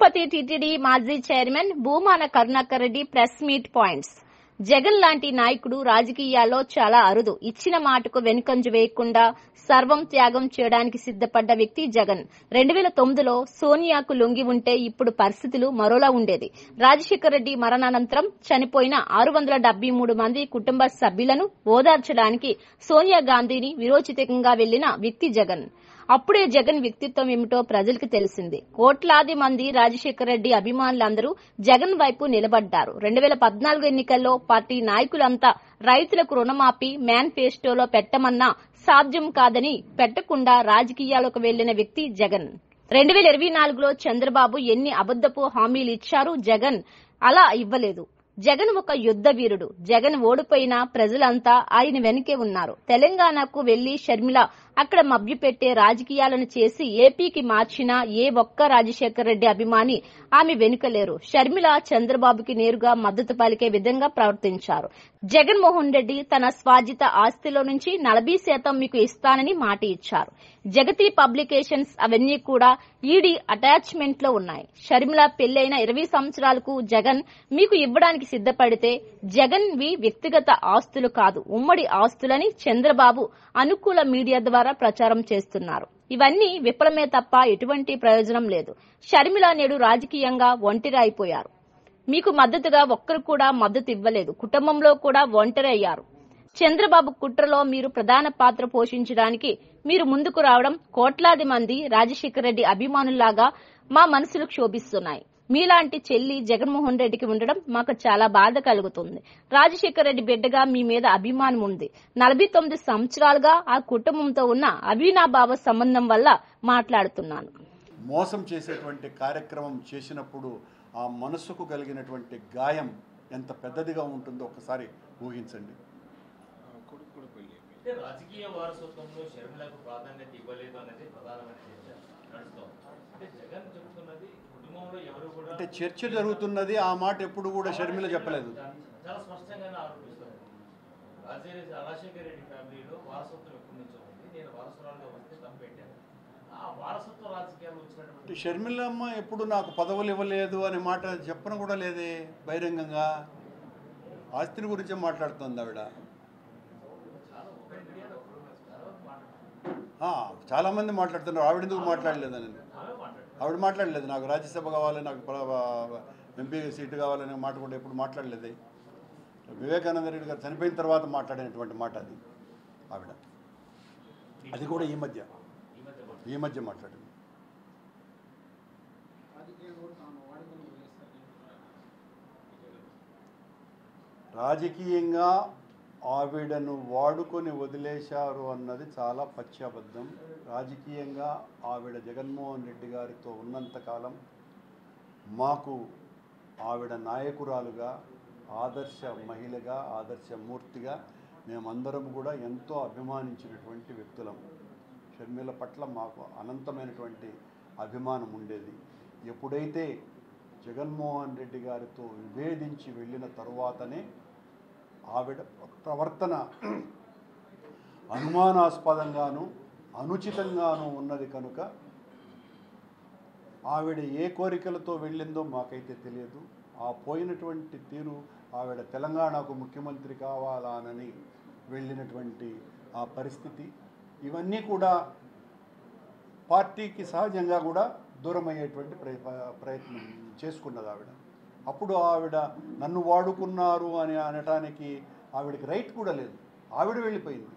Tirupati TTD మాజీ chairman Bhumana Karunakar Reddy press meet points Jagan లాంటి నాయకుడు రాజకీయాల్లో చాలా అరుదు ఇచ్చిన మాటకు వెనుకంజు వేయకుండా సర్వం త్యాగం చేయడానికి సిద్దపడ్డ వ్యక్తి జగన్ రెండు వేల తొమ్మిదిలో సోనియాకు లొంగి ఉంటే ఇప్పుడు పరిస్థితులు మరోలా ఉండేది రాజశేఖర రెడ్డి మరణానంతరం చనిపోయిన ఆరు వందల డెబ్బై మూడు మంది కుటుంబ సభ్యులను ఓదార్చడానికి సోనియా గాంధీని విరోచితంగా వెళ్లిన వ్యక్తి జగన్ అప్పుడే జగన్ వ్యక్తిత్వం ఏమిటో ప్రజలకు తెలిసింది కోట్లాది మంది రాజశేఖర రెడ్డి అభిమానులందరూ జగన్ వైపు నిలబడ్డారు రెండు వేల పద్నాలుగు ఎన్నికల్లో పార్టీ నాయకులంతా రైతులకు రుణమాఫీ మేనిఫెస్టోలో పెట్టమన్నా సాధ్యం కాదని పెట్టకుండా రాజకీయాలకు వెళ్లిన వ్యక్తి జగన్ రెండు వేల ఇరవై నాలుగులో చంద్రబాబు ఎన్ని అబద్దపు హామీలు ఇచ్చారు జగన్ అలా ఇవ్వలేదు జగన్ ఒక యుద్ధ వీరుడు జగన్ ఓడిపోయినా ప్రజలంతా ఆయన వెనుకే ఉన్నారు తెలంగాణకు వెళ్లి షర్మిల అక్కడ మభ్యపెట్టే రాజకీయాలను చేసి ఏపీకి మార్చిన ఏ ఒక్క రాజశేఖర రెడ్డి అభిమాని ఆమె వెనుకలేరు షర్మిల చంద్రబాబుకి నేరుగా మద్దతు పలికే విధంగా ప్రవర్తించారు జగన్మోహన్ రెడ్డి తన స్వాజిత ఆస్తిలో నుంచి నలభై శాతం మీకు ఇస్తానని మాట ఇచ్చారు జగతి పబ్లికేషన్స్ అవన్నీ కూడా ఈడీ అటాచ్మెంట్ లో ఉన్నాయి షర్మిల పెళ్లైన ఇరవై సంవత్సరాలకు జగన్ మీకు ఇవ్వడానికి సిద్దపడితే జగన్ వి వ్యక్తిగత ఆస్తులు కాదు ఉమ్మడి ఆస్తులని చంద్రబాబు అనుకూల మీడియా ద్వారా ప్రచారం చేస్తున్నారు ఇవన్నీ విఫలమే తప్ప ఎటువంటి ప్రయోజనం లేదు షర్మిల నేడు రాజకీయంగా ఒంటరి అయిపోయారు మీకు మద్దతుగా ఒక్కరు కూడా మద్దతు ఇవ్వలేదు కుటుంబంలో కూడా ఒంటరి అయ్యారు చంద్రబాబు కుట్రలో మీరు ప్రధాన పాత్ర పోషించడానికి మీరు ముందుకు రావడం కోట్లాది మంది రాజశేఖర రెడ్డి అభిమానుల్లాగా మా మనసులు క్షోభిస్తున్నాయి మీలాంటి చెల్లి జగన్మోహన్ రెడ్డికి ఉండడం మాకు చాలా బాధ కలుగుతుంది రాజశేఖర రెడ్డి బిడ్డగా మీ మీద అభిమానం ఉంది నలభై తొమ్మిది సంవత్సరాలుగా ఆ కుటుంబంతో ఉన్న అవినాభావ సంబంధం వల్ల మాట్లాడుతున్నాను మోసం చేసేటువంటి కార్యక్రమం చేసినప్పుడు ఆ మనసుకు కలిగినటువంటి గాయం ఎంత పెద్దదిగా ఉంటుందో ఒకసారి ఊహించండి అంటే రాజకీయ వారసత్వంలో షర్మిలకు ప్రాధాన్యత ఇవ్వలేదు అనేది ప్రధానమైన చర్చ నడుస్తోంది అంటే జగన్ చెబుతున్నది కుటుంబంలో ఎవరు కూడా అంటే చర్చ జరుగుతున్నది ఆ మాట ఎప్పుడు కూడా షర్మిల చెప్పలేదు చాలా స్పష్టంగానే ఆరోపిస్తారు రాజే రాజశేఖర రెడ్డి ఫ్యామిలీలో వారసత్వం ఎప్పటి నుంచో ఉంది నేను వారసురాలుగా వస్తే తప్పెట్టాను ఆ వారసత్వ రాజకీయాలు అంటే వచ్చినటువంటి షర్మిలమ్మ ఎప్పుడు నాకు పదవులు ఇవ్వలేదు అనే మాట చెప్పను కూడా లేదే బహిరంగంగా ఆస్తిని గురించే మాట్లాడుతుంది ఆవిడ చాలా ఓపెన్ మీడియాలో చాలా మాట్లాడుతున్నారు ఆ, చాలామంది మాట్లాడుతున్నారు ఆవిడ ఎందుకు మాట్లాడలేదని ఆమె మాట్లాడారు ఆవిడ మాట్లాడలేదు నాకు రాజ్యసభ కావాలి నాకు ప్ర- ఎంపీ సీటు కావాలనే మాట కూడా ఎప్పుడు మాట్లాడలేదు వివేకానంద రెడ్డి గారు చనిపోయిన తర్వాత మాట్లాడినటువంటి మాట అది ఆవిడ అది కూడా ఈ మధ్య ఈ మధ్య మాట్లాడారు. ఈ మధ్య మాట్లాడింది రాజకీయంగా ఆవిడను వాడుకొని వదిలేశారు అన్నది చాలా పచ్చి అబద్ధం రాజకీయంగా ఆవిడ జగన్మోహన్ రెడ్డి గారితో ఉన్నంతకాలం మాకు ఆవిడ నాయకురాలుగా ఆదర్శ మహిళగా ఆదర్శ మూర్తిగా మేమందరం కూడా ఎంతో అభిమానించినటువంటి వ్యక్తులం షర్మిల పట్ల మాకు అనంతమైనటువంటి అభిమానం ఉండేది ఎప్పుడైతే జగన్మోహన్ రెడ్డి గారితో విభేదించి వెళ్ళిన తరువాతనే ఆవిడ ప్రవర్తన అనుమానాస్పదంగాను అనుచితంగాను ఉన్నది కనుక ఆవిడ ఏ కోరికలతో వెళ్ళిందో మాకైతే తెలియదు ఆ పోయినటువంటి తీరు ఆవిడ తెలంగాణకు ముఖ్యమంత్రి కావాలనని వెళ్ళినటువంటి ఆ పరిస్థితి ఇవన్నీ కూడా పార్టీకి సహజంగా కూడా దూరమయ్యేటువంటి ప్రయ ప్రయత్నం చేసుకున్నది ఆవిడ అప్పుడు ఆవిడ నన్ను వాడుకున్నారు అని అనటానికి ఆవిడకి రైట్ కూడా లేదు ఆవిడ వెళ్ళిపోయింది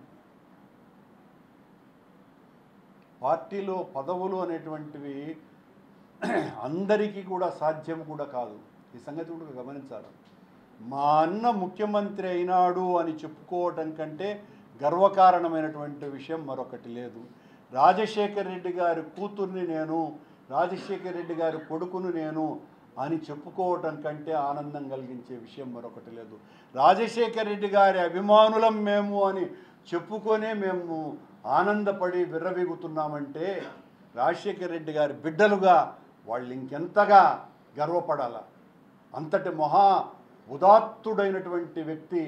పార్టీలో పదవులు అనేటువంటివి అందరికీ కూడా సాధ్యం కూడా కాదు ఈ సంగతి కూడా గమనించాలి మా అన్న ముఖ్యమంత్రి అయినాడు అని చెప్పుకోవటం కంటే గర్వకారణమైనటువంటి విషయం మరొకటి లేదు రాజశేఖర్ రెడ్డి గారి కూతుర్ని నేను రాజశేఖర్ రెడ్డి గారి కొడుకును నేను అని చెప్పుకోవటం కంటే ఆనందం కలిగించే విషయం మరొకటి లేదు రాజశేఖర్ రెడ్డి గారి అభిమానులం మేము అని చెప్పుకొనే మేము ఆనందపడి విర్రవీగుతున్నామంటే రాజశేఖర రెడ్డి గారి బిడ్డలుగా వాళ్ళు ఇంకెంతగా గర్వపడాల అంతటి మహా ఉదాత్తుడైనటువంటి వ్యక్తి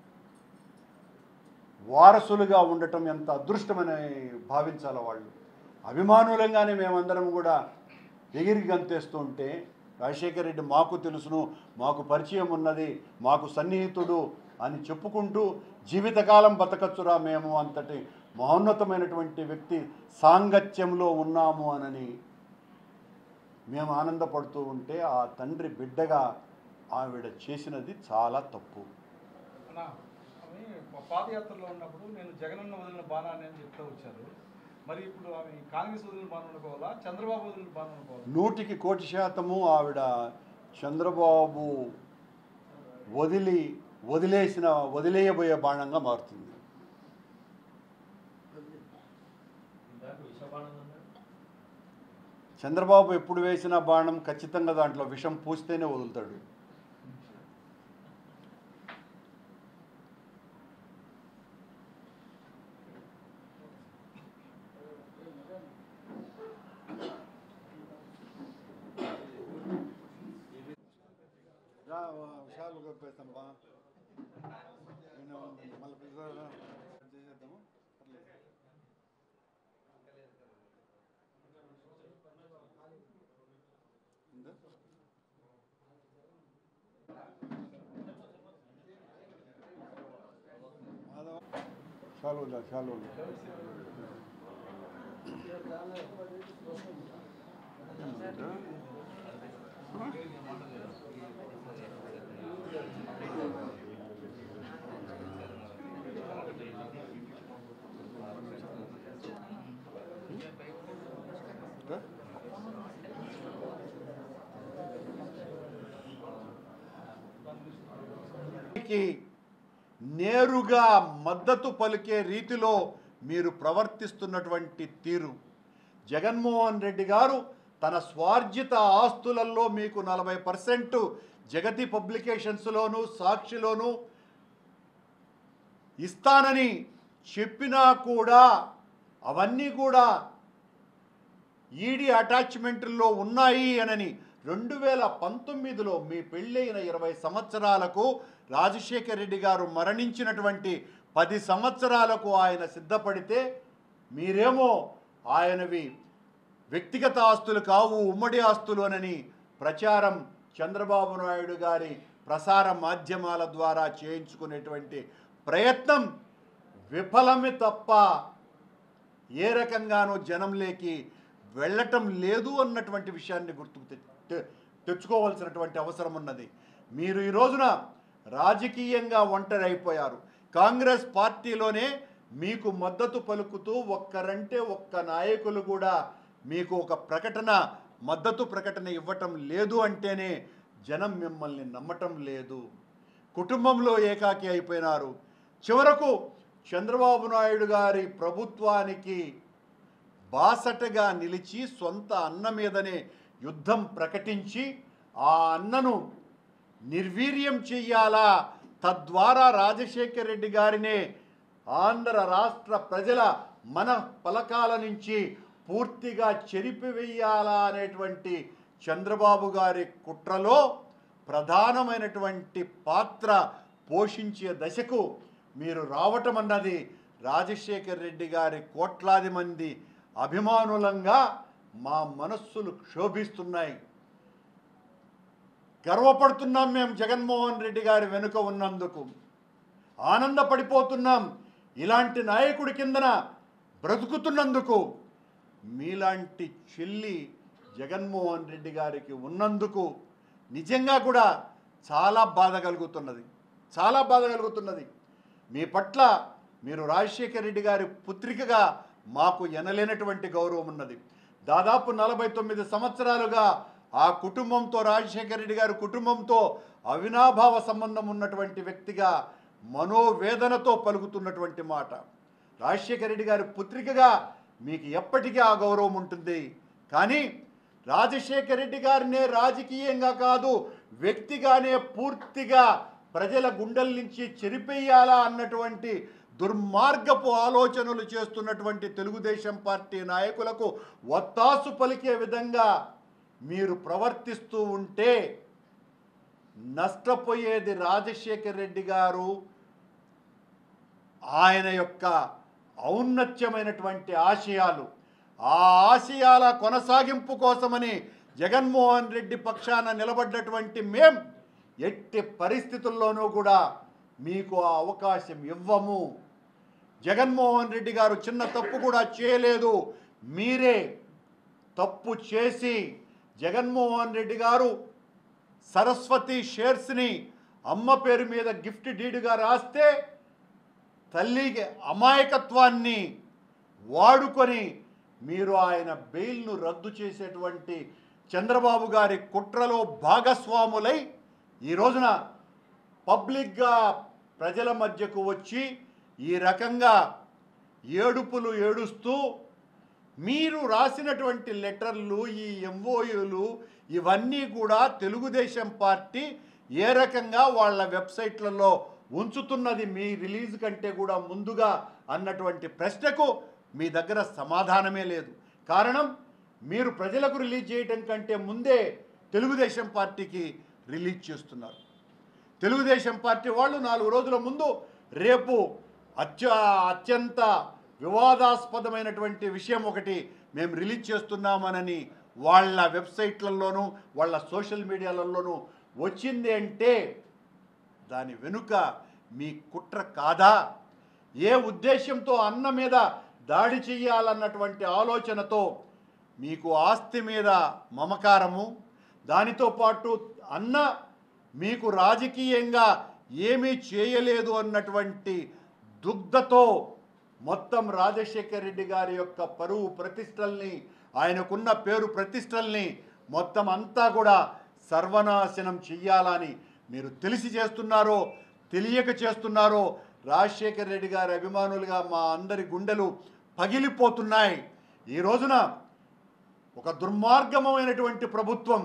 వారసులుగా ఉండటం ఎంత అదృష్టమని భావించాల వాళ్ళు అభిమానులంగానే మేమందరం కూడా ఎగిరి గంతేస్తుంటే రాజశేఖర రెడ్డి మాకు తెలుసును మాకు పరిచయం ఉన్నది మాకు సన్నిహితుడు అని చెప్పుకుంటూ జీవితకాలం బతకచ్చురా మేము అంతటి మహోన్నతమైనటువంటి వ్యక్తి సాంగత్యంలో ఉన్నాము అనని మేము ఆనందపడుతూ ఉంటే ఆ తండ్రి బిడ్డగా ఆవిడ చేసినది చాలా తప్పు అన్న ఆమె ప- పాదయాత్రలో ఉన్నప్పుడు నేను జగనన్న వదిలిన బాణాన్ని అని చెప్తూ వచ్చారు మరి ఇప్పుడు ఆమె కాంగ్రెస్ వదిలిన బాణం అనుకోవాలా చంద్రబాబు వదిలిన బాణం అనుకోవాలా నూటికి కోటి శాతము ఆవిడ చంద్రబాబు వదిలి వదిలేసిన వదిలేయబోయే బాణంగా మారుతుంది దాంట్లో విషబాణం ఉందా చంద్రబాబు ఎప్పుడు వేసిన బాణం ఖచ్చితంగా దాంట్లో విషం పూస్తేనే వదులుతాడు రా విషయాలు చెప్పేస్తాం బా మళ్ళీ చేసేద్దాము ఉందా? మాధవ చాలు ఉందా చాలు ఉందా కి నేరుగా మద్దతు పలికే రీతిలో మీరు ప్రవర్తిస్తున్నటువంటి తీరు జగన్మోహన్ రెడ్డి గారు తన స్వార్జిత ఆస్తులలో మీకు నలభై పర్సెంట్ జగతి పబ్లికేషన్స్లోను సాక్షిలోను ఇస్తానని చెప్పినా కూడా అవన్నీ కూడా ఈడీ అటాచ్మెంట్లో ఉన్నాయి అనని రెండు వేల పంతొమ్మిదిలో మీ పెళ్ళైన ఇరవై సంవత్సరాలకు రాజశేఖర రెడ్డి గారు మరణించినటువంటి పది సంవత్సరాలకు ఆయన సిద్ధపడితే మీరేమో ఆయనవి వ్యక్తిగత ఆస్తులు కావు ఉమ్మడి ఆస్తులు అనని ప్రచారం చంద్రబాబు నాయుడు గారి ప్రసార మాధ్యమాల ద్వారా చేయించుకునేటువంటి ప్రయత్నం విఫలమే తప్ప ఏ రకంగానూ జనంలోకి వెళ్ళటం లేదు అన్నటువంటి విషయాన్ని గుర్తుకు తె- తె- తెచ్చుకోవాల్సినటువంటి అవసరం ఉన్నది మీరు ఈ రోజున రాజకీయంగా ఒంటరి అయిపోయారు కాంగ్రెస్ పార్టీలోనే మీకు మద్దతు పలుకుతూ ఒక్కరంటే ఒక్క నాయకులు కూడా మీకు ఒక ప్రకటన మద్దతు ప్రకటన ఇవ్వటం లేదు అంటేనే జనం మిమ్మల్ని నమ్మటం లేదు కుటుంబంలో ఏకాకి అయిపోయినారు చివరకు చంద్రబాబు నాయుడు గారి ప్రభుత్వానికి బాసటగా నిలిచి సొంత అన్న మీదనే యుద్ధం ప్రకటించి ఆ అన్నను నిర్వీర్యం చెయ్యాలా తద్వారా రాజశేఖర రెడ్డి గారినే ఆంధ్ర రాష్ట్ర ప్రజల మన పలకాల నుంచి పూర్తిగా చెరిపివేయాలా అనేటువంటి చంద్రబాబు గారి కుట్రలో ప్రధానమైనటువంటి పాత్ర పోషించే దశకు మీరు రావటం అన్నది రాజశేఖర్ రెడ్డి గారి కోట్లాది మంది అభిమానులంగా మా మనస్సులు క్షోభిస్తున్నాయి గర్వపడుతున్నాం మేము జగన్మోహన్ రెడ్డి గారి వెనుక ఉన్నందుకు ఆనందపడిపోతున్నాం ఇలాంటి నాయకుడి కిందన బ్రతుకుతున్నందుకు మీలాంటి చెల్లి జగన్మోహన్ రెడ్డి గారికి ఉన్నందుకు నిజంగా కూడా చాలా బాధ కలుగుతున్నది చాలా బాధ కలుగుతున్నది మీ పట్ల మీరు రాజశేఖర రెడ్డి గారి పుత్రికగా మాకు ఎనలేనటువంటి గౌరవం ఉన్నది దాదాపు నలభై తొమ్మిది సంవత్సరాలుగా ఆ కుటుంబంతో రాజశేఖర రెడ్డి గారి కుటుంబంతో అవినాభావ సంబంధం ఉన్నటువంటి వ్యక్తిగా మనోవేదనతో పలుకుతున్నటువంటి మాట రాజశేఖర రెడ్డి గారి పుత్రికగా మీకు ఎప్పటికీ ఆ గౌరవం ఉంటుంది కానీ రాజశేఖర రెడ్డి గారినే రాజకీయంగా కాదు వ్యక్తిగానే పూర్తిగా ప్రజల గుండెల నుంచి చెరిపేయాలా అన్నటువంటి దుర్మార్గపు ఆలోచనలు చేస్తున్నటువంటి తెలుగుదేశం పార్టీ నాయకులకు ఒత్తాసు పలికే విధంగా మీరు ప్రవర్తిస్తూ ఉంటే నష్టపోయేది రాజశేఖర రెడ్డి గారు ఆయన యొక్క ఔన్నత్యమైనటువంటి ఆశయాలు ఆ ఆశయాల కొనసాగింపు కోసమని జగన్మోహన్ రెడ్డి పక్షాన నిలబడ్డటువంటి మేం ఎట్టి పరిస్థితుల్లోనూ కూడా మీకు ఆ అవకాశం ఇవ్వము జగన్మోహన్ రెడ్డి గారు చిన్న తప్పు కూడా చేయలేదు మీరే తప్పు చేసి జగన్మోహన్ రెడ్డి గారు సరస్వతి షేర్స్ని అమ్మ పేరు మీద గిఫ్ట్ డీడ్గా రాస్తే తల్లికి అమాయకత్వాన్ని వాడుకొని మీరు ఆయన బెయిల్ను రద్దు చేసేటువంటి చంద్రబాబు గారి కుట్రలో భాగస్వాములై ఈ రోజున పబ్లిక్గా ప్రజల మధ్యకు వచ్చి ఈ రకంగా ఏడుపులు ఏడుస్తూ మీరు రాసినటువంటి లెటర్లు ఈ ఎంఓయూలు ఇవన్నీ కూడా తెలుగుదేశం పార్టీ ఏ రకంగా వాళ్ళ వెబ్సైట్లలో ఉంచుతున్నది మీ రిలీజ్ కంటే కూడా ముందుగా అన్నటువంటి ప్రశ్నకు మీ దగ్గర సమాధానమే లేదు కారణం మీరు ప్రజలకు రిలీజ్ చేయడం కంటే ముందే తెలుగుదేశం పార్టీకి రిలీజ్ చేస్తున్నారు తెలుగుదేశం పార్టీ వాళ్ళు నాలుగు రోజుల ముందు రేపు అత్య అత్యంత వివాదాస్పదమైనటువంటి విషయం ఒకటి మేము రిలీజ్ చేస్తున్నామనని వాళ్ళ వెబ్సైట్లలోనూ వాళ్ళ సోషల్ మీడియాలలోనూ వచ్చింది అంటే దాని వెనుక మీ కుట్ర కాదా ఏ ఉద్దేశంతో అన్న మీద దాడి చెయ్యాలన్నటువంటి ఆలోచనతో మీకు ఆస్తి మీద మమకారము దానితో పాటు అన్న మీకు రాజకీయంగా ఏమీ చేయలేదు అన్నటువంటి దుగ్ధతో మొత్తం రాజశేఖర్ రెడ్డి గారి యొక్క పరువు ప్రతిష్టల్ని ఆయనకున్న పేరు ప్రతిష్టల్ని మొత్తం అంతా కూడా సర్వనాశనం చెయ్యాలని మీరు తెలిసి చేస్తున్నారో తెలియక చేస్తున్నారో రాజశేఖర్ రెడ్డి గారి అభిమానులుగా మా అందరి గుండెలు పగిలిపోతున్నాయి ఈ రోజున ఒక దుర్మార్గమైనటువంటి ప్రభుత్వం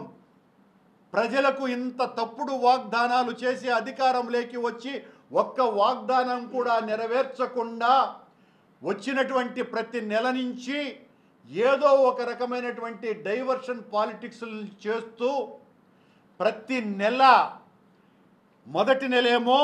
ప్రజలకు ఇంత తప్పుడు వాగ్దానాలు చేసి అధికారంలోకి వచ్చి ఒక్క వాగ్దానం కూడా నెరవేర్చకుండా వచ్చినటువంటి ప్రతి నెల నుంచి ఏదో ఒక రకమైనటువంటి డైవర్షన్ పాలిటిక్స్ చేస్తూ ప్రతి నెల మొదటి నెలేమో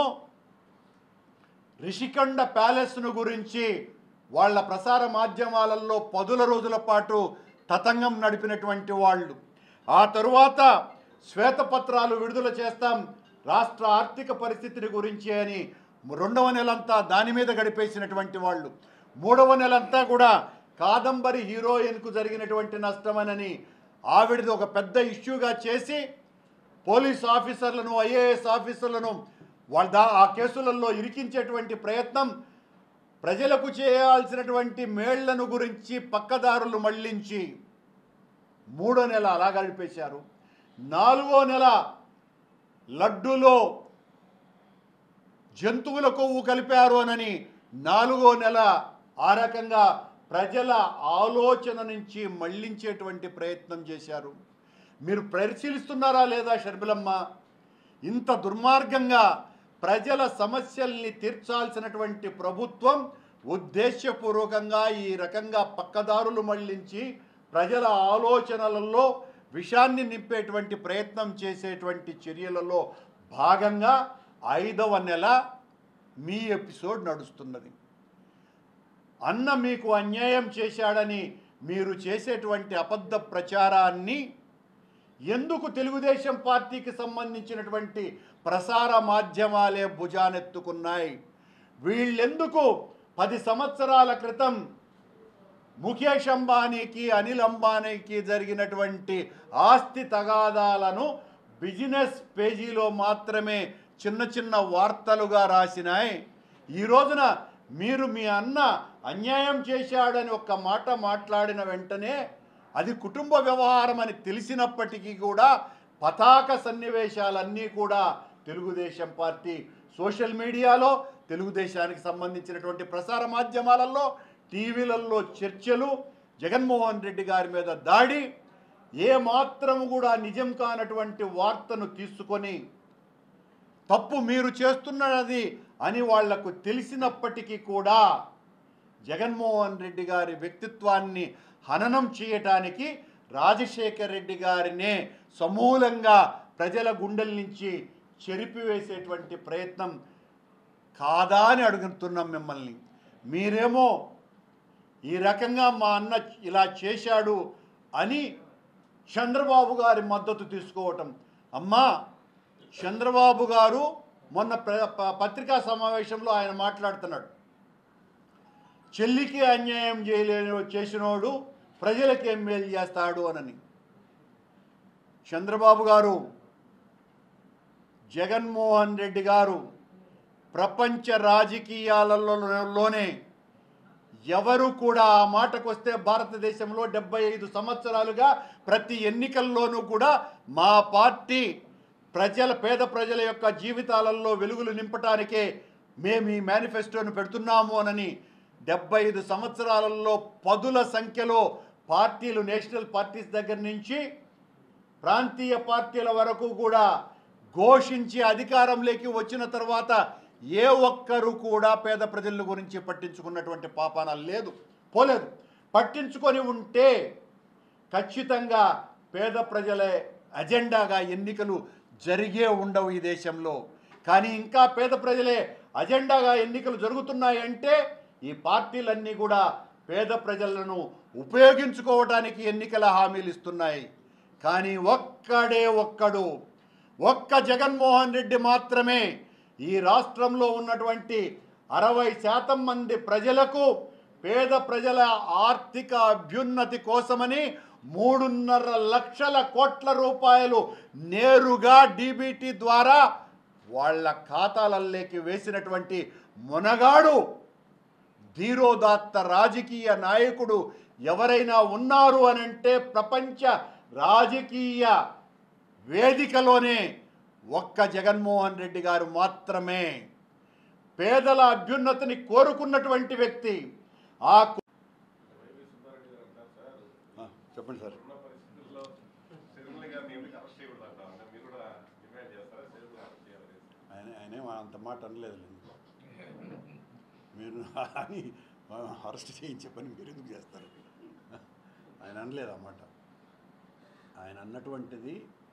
రిషికొండ ప్యాలెస్ను గురించి వాళ్ళ ప్రసార మాధ్యమాలలో పదుల రోజుల పాటు తతంగం నడిపినటువంటి వాళ్ళు ఆ తరువాత శ్వేతపత్రాలు విడుదల చేస్తాం రాష్ట్ర ఆర్థిక పరిస్థితిని గురించి అని రెండవ నెలంతా దాని మీద గడిపేసినటువంటి వాళ్ళు మూడవ నెలంతా కూడా కాదంబరి హీరోయిన్కు జరిగినటువంటి నష్టమనని ఆవిడది ఒక పెద్ద ఇష్యూగా చేసి పోలీస్ ఆఫీసర్లను ఐఏఎస్ ఆఫీసర్లను వాళ్ళ దా ఆ కేసులలో ఇరికించేటువంటి ప్రయత్నం ప్రజలకు చేయాల్సినటువంటి మేళ్లను గురించి పక్కదారులు మళ్లించి మూడో నెల అలా గడిపేశారు నాలుగో నెల లడ్డులో జంతువుల కొవ్వు కలిపారు అనని నాలుగో నెల ఆ రకంగా ప్రజల ఆలోచన నుంచి మళ్లించేటువంటి ప్రయత్నం చేశారు మీరు పరిశీలిస్తున్నారా లేదా షర్మిలమ్మ ఇంత దుర్మార్గంగా ప్రజల సమస్యల్ని తీర్చాల్సినటువంటి ప్రభుత్వం ఉద్దేశపూర్వకంగా ఈ రకంగా పక్కదారులు మళ్లించి ప్రజల ఆలోచనలలో విషాన్ని నింపేటువంటి ప్రయత్నం చేసేటువంటి చర్యలలో భాగంగా ఐదవ నెల మీ ఎపిసోడ్ నడుస్తున్నది అన్న మీకు అన్యాయం చేశాడని మీరు చేసేటువంటి అబద్ధ ప్రచారాన్ని ఎందుకు తెలుగుదేశం పార్టీకి సంబంధించినటువంటి ప్రసార మాధ్యమాలే భుజానెత్తుకున్నాయి వీళ్ళెందుకు పది సంవత్సరాల క్రితం ముఖేష్ అంబానీకి అనిల్ అంబానీకి జరిగినటువంటి ఆస్తి తగాదాలను బిజినెస్ పేజీలో మాత్రమే చిన్న చిన్న వార్తలుగా రాసినాయి ఈ రోజున మీరు మీ అన్న అన్యాయం చేశాడని ఒక్క మాట మాట్లాడిన వెంటనే అది కుటుంబ వ్యవహారం అని తెలిసినప్పటికీ కూడా పతాక సన్నివేశాలన్నీ కూడా తెలుగుదేశం పార్టీ సోషల్ మీడియాలో తెలుగుదేశానికి సంబంధించినటువంటి ప్రసార మాధ్యమాలలో టీవీలలో చర్చలు జగన్మోహన్ రెడ్డి గారి మీద దాడి ఏ మాత్రము కూడా నిజం కానటువంటి వార్తను తీసుకొని తప్పు మీరు చేస్తున్నది అని వాళ్లకు తెలిసినప్పటికీ కూడా జగన్మోహన్ రెడ్డి గారి వ్యక్తిత్వాన్ని హననం చేయటానికి రాజశేఖర్ రెడ్డి గారినే సమూలంగా ప్రజల గుండెల నుంచి చెరిపివేసేటువంటి ప్రయత్నం కాదా అని అడుగుతున్నాం మిమ్మల్ని మీరేమో ఈ రకంగా మా అన్న ఇలా చేశాడు అని చంద్రబాబు గారి మద్దతు తీసుకోవటం అమ్మా చంద్రబాబు గారు మొన్న ప్ర- ప- పత్రికా సమావేశంలో ఆయన మాట్లాడుతున్నాడు చెల్లికి అన్యాయం చేయలేని చేసినోడు ప్రజలకి ఏం మేలు చేస్తాడు అనని చంద్రబాబు గారు జగన్మోహన్ రెడ్డి గారు ప్రపంచ రాజకీయాలలోనే ఎవరు కూడా ఆ మాటకు వస్తే భారతదేశంలో డెబ్బై ఐదు సంవత్సరాలుగా ప్రతి ఎన్నికల్లోనూ కూడా మా పార్టీ ప్రజల పేద ప్రజల యొక్క జీవితాలలో వెలుగులు నింపటానికే మేము ఈ మేనిఫెస్టోను పెడుతున్నాము అనని డెబ్బై ఐదు సంవత్సరాలలో పదుల సంఖ్యలో పార్టీలు నేషనల్ పార్టీస్ దగ్గర నుంచి ప్రాంతీయ పార్టీల వరకు కూడా ఘోషించి అధికారంలోకి వచ్చిన తర్వాత ఏ ఒక్కరు కూడా పేద ప్రజల గురించి పట్టించుకున్నటువంటి పాపాన లేదు పోలేదు పట్టించుకొని ఉంటే ఖచ్చితంగా పేద ప్రజలే అజెండాగా ఎన్నికలు జరిగే ఉండవు ఈ దేశంలో కానీ ఇంకా పేద ప్రజలే అజెండాగా ఎన్నికలు జరుగుతున్నాయంటే ఈ పార్టీలన్నీ కూడా పేద ప్రజలను ఉపయోగించుకోవడానికి ఎన్నికల హామీలు ఇస్తున్నాయి కానీ ఒక్కడే ఒక్కడు ఒక్క జగన్మోహన్ రెడ్డి మాత్రమే ఈ రాష్ట్రంలో ఉన్నటువంటి అరవై శాతం మంది ప్రజలకు పేద ప్రజల ఆర్థిక అభ్యున్నతి కోసమని మూడున్నర లక్షల కోట్ల రూపాయలు నేరుగా డీబీటీ ద్వారా వాళ్ళ ఖాతాలలోకి వేసినటువంటి మునగాడు ధీరోదాత్త రాజకీయ నాయకుడు ఎవరైనా ఉన్నారు అని అంటే ప్రపంచ రాజకీయ వేదికలోనే ఒక్క జగన్మోహన్ రెడ్డి గారు మాత్రమే పేదల అభ్యున్నతిని కోరుకున్నటువంటి వ్యక్తి ఆ కు- ఆ, చెప్పండి సార్ ఉన్న పరిస్థితుల్లో సిరిమల గారిని ఎందుకు అరెస్ట్ చేయకూడదు అంటారు అంటే మీరు కూడా డిమాండ్ చేస్తారా సిరిమల అరెస్ట్ చేయాలని ఆయన ఆయనే అంత మాట అనలేదు మీరు అని అరెస్ట్ చేయించే పని మీరు ఎందుకు చేస్తారు ఆయన అనలేదు ఆ మాట ఆయన అన్నటువంటిది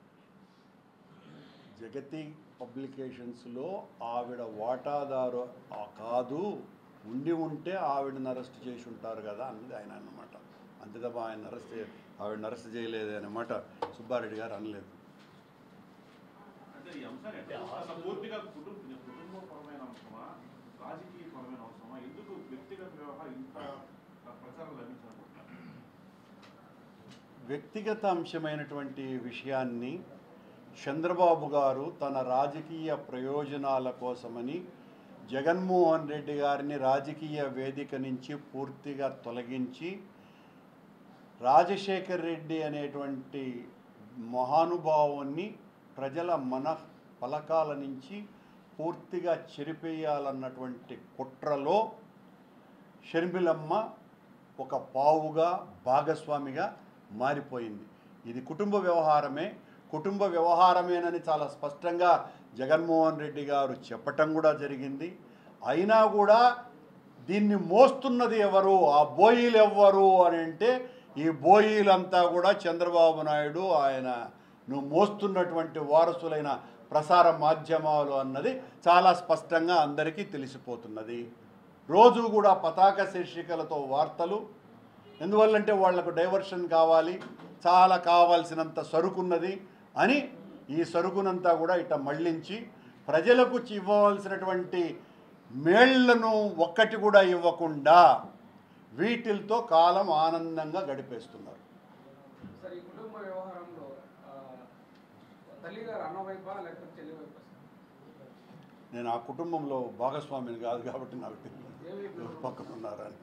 జగతి పబ్లికేషన్స్లో ఆవిడ వాటాదారు ఆ కాదు ఉండి ఉంటే ఆవిడని అరెస్ట్ చేసి ఉంటారు కదా అన్నది ఆయన అన్నమాట అంతే తప్ప ఆయన అరెస్ట్ చే ఆవిడని అరెస్ట్ చేయలేదు అన్నమాట సుబ్బారెడ్డి గారు అనలేదు అంటే ఈ అంశాన్ని అంటే అసలు పూర్తిగా కుటుంబ కుటుంబపరమైన అంశమా రాజకీయపరమైన అంశమా ఎందుకు వ్యక్తిగత వ్యవహారం ఇంత ప్రచారం లభించాలనుకుంటున్నారు వ్యక్తిగత అంశమైనటువంటి విషయాన్ని చంద్రబాబు గారు తన రాజకీయ ప్రయోజనాల కోసమని జగన్మోహన్ రెడ్డి గారిని రాజకీయ వేదిక నుంచి పూర్తిగా తొలగించి రాజశేఖర్ రెడ్డి అనేటువంటి మహానుభావుని ప్రజల మన పలకాల నుంచి పూర్తిగా చెరిపేయాలన్నటువంటి కుట్రలో షర్మిలమ్మ ఒక పావుగా భాగస్వామిగా మారిపోయింది ఇది కుటుంబ వ్యవహారమే కుటుంబ వ్యవహారమేనని చాలా స్పష్టంగా జగన్మోహన్ రెడ్డి గారు చెప్పటం కూడా జరిగింది అయినా కూడా దీన్ని మోస్తున్నది ఎవరు ఆ బోయిలు ఎవ్వరు అని అంటే ఈ బోయిలంతా కూడా చంద్రబాబు నాయుడు ఆయన నువ్వు మోస్తున్నటువంటి వారసులైన ప్రసార మాధ్యమాలు అన్నది చాలా స్పష్టంగా అందరికీ తెలిసిపోతున్నది రోజు కూడా పతాక శీర్షికలతో వార్తలు ఎందువల్లంటే వాళ్లకు డైవర్షన్ కావాలి చాలా కావాల్సినంత సరుకున్నది అని ఈ సరుకునంతా కూడా ఇట మళ్ళించి ప్రజలకు చి- ఇవ్వవలసినటువంటి మేళ్లను ఒక్కటి కూడా ఇవ్వకుండా వీటితో కాలం ఆనందంగా గడిపేస్తున్నారు సార్ ఈ కుటుంబ వ్యవహారంలో ఆ, తల్లి గారు అన్న వైపా లేకపోతే చెల్లి వైపా సార్? నేను ఆ కుటుంబంలో భాగస్వామిని కాదు కాబట్టి నాకు తెలియదు ఏమి ఎవరు పక్కన ఉన్నారని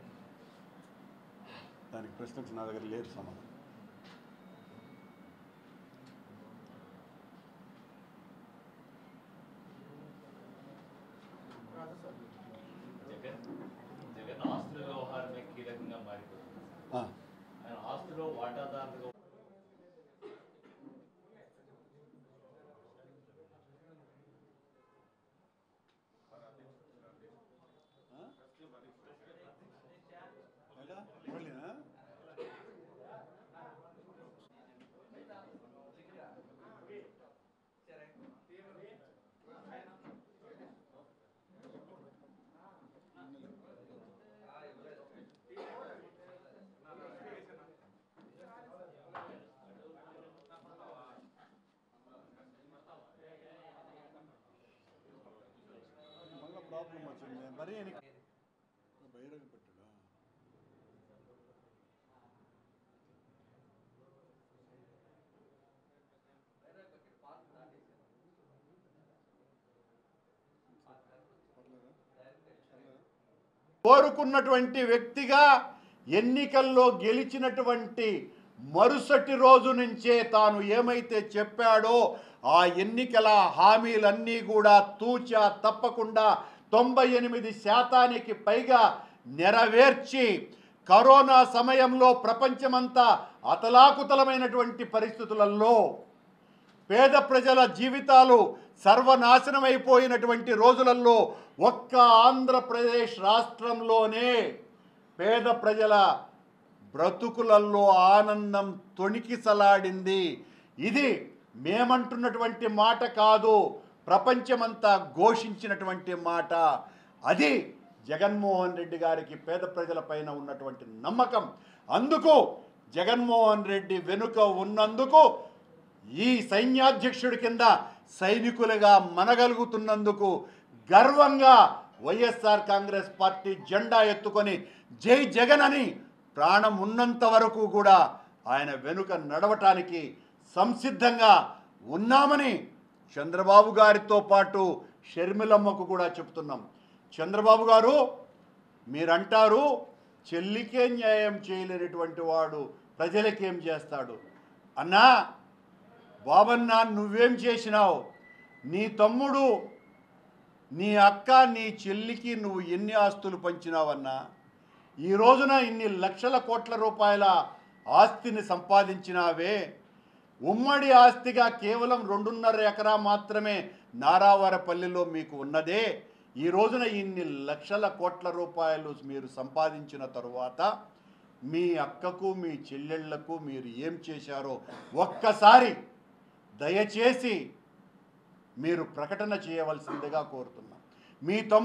దానికి ప్రశ్నకు నా దగ్గర లేదు సమాధానం జగన్ జగన్ ఆస్తుల వ్యవహారమే కీలకంగా మారిపోతుంది ఆ, ఆయన ఆస్తులో వాటాదారులుగా ఎలా? మురళినా? మరి ఎన్ని- బహిరంగ పెట్టడా కోరుకున్నటువంటి వ్యక్తిగా ఎన్నికల్లో గెలిచినటువంటి మరుసటి రోజు నుంచే తాను ఏమైతే చెప్పాడో ఆ ఎన్నికల హామీలన్నీ కూడా తూచా తప్పకుండా తొంభై ఎనిమిది శాతానికి పైగా నెరవేర్చి కరోనా సమయంలో ప్రపంచమంతా అతలాకుతలమైనటువంటి పరిస్థితులలో పేద ప్రజల జీవితాలు సర్వనాశనమైపోయినటువంటి రోజులలో ఒక్క ఆంధ్రప్రదేశ్ రాష్ట్రంలోనే పేద ప్రజల బ్రతుకులలో ఆనందం తొణికిసలాడింది ఇది మేమంటున్నటువంటి మాట కాదు ప్రపంచమంతా ఘోషించినటువంటి మాట అది జగన్మోహన్ రెడ్డి గారికి పేద ప్రజల పైన ఉన్నటువంటి నమ్మకం అందుకు జగన్మోహన్ రెడ్డి వెనుక ఉన్నందుకు ఈ సైన్యాధ్యక్షుడి కింద సైనికులుగా మనగలుగుతున్నందుకు గర్వంగా వైఎస్ఆర్ కాంగ్రెస్ పార్టీ జెండా ఎత్తుకొని జై జగన్ అని ప్రాణం ఉన్నంత వరకు కూడా ఆయన వెనుక నడవటానికి సంసిద్ధంగా ఉన్నామని చంద్రబాబు గారితో పాటు షర్మిలమ్మకు కూడా చెప్తున్నాం చంద్రబాబు గారు మీరంటారు చెల్లికే న్యాయం చేయలేనటువంటి వాడు ప్రజలకేం చేస్తాడు అన్నా బాబన్నా నువ్వేం చేసినావు నీ తమ్ముడు నీ అక్క నీ చెల్లికి నువ్వు ఎన్ని ఆస్తులు పంచినావన్నా ఈ రోజున ఇన్ని లక్షల కోట్ల రూపాయల ఆస్తిని సంపాదించినావే ఉమ్మడి ఆస్తిగా కేవలం రెండున్నర ఎకరా మాత్రమే నారావారపల్లిలో మీకు ఉన్నదే ఈ రోజున ఇన్ని లక్షల కోట్ల రూపాయలు మీరు సంపాదించిన తరువాత మీ అక్కకు మీ చెల్లెళ్లకు మీరు ఏం చేశారో ఒక్కసారి దయచేసి మీరు ప్రకటన చేయవలసిందిగా కోరుతున్నాం మీ తమ్ము